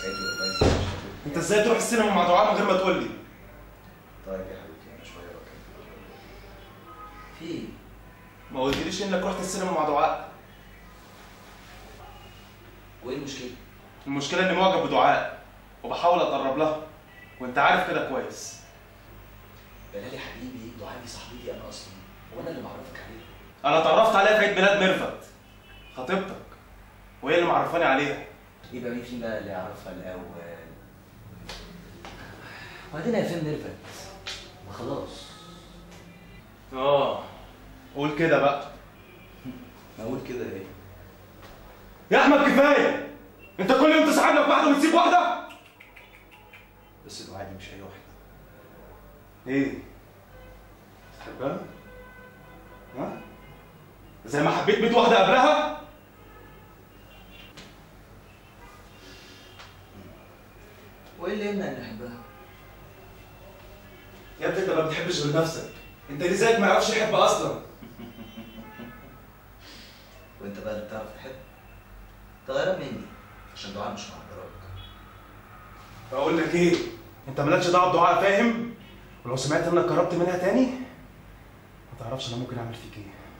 يسعدك والله يسعدك انت ازاي تروح السينما مع دعاء من غير ما تقول لي طيب يا حبيبتي انا شويه بكلمك في ايه؟ ما قلتليش انك رحت السينما مع دعاء وايه المشكله؟ المشكله اني معجب بدعاء وبحاول اتقرب لها وانت عارف كده كويس بلال يا حبيبي دعاء دي صاحبتي انا اصلا وانا اللي معرفك عليها انا اتعرفت عليها في عيد ميلاد ميرفت خطيبتك وهي اللي معرفاني عليها يبقى مين فينا اللي يعرفها الاول؟ وبعدين يا فين نيرفت؟ ما خلاص اه قول كده بقى اقول كده ايه؟ يا احمد كفايه انت كل يوم تسحب لك واحده وتسيب واحده بس دعاء دي مش اي واحده ايه تحبها ها زي ما حبيت 100 واحده قبلها وايه اللي يمنع اني احبها؟ يا ابني انت ما بتحبش غير نفسك انت اللي زيك ما يعرفش يحب اصلا وانت بقى اللي بتعرف تحب تغيرها مني عشان دعاء مش معبراك بقول لك ايه انت مالكش دعوه بدعاء فاهم ولو سمعت انك قربت منها تاني ما تعرفش انا ممكن اعمل فيك ايه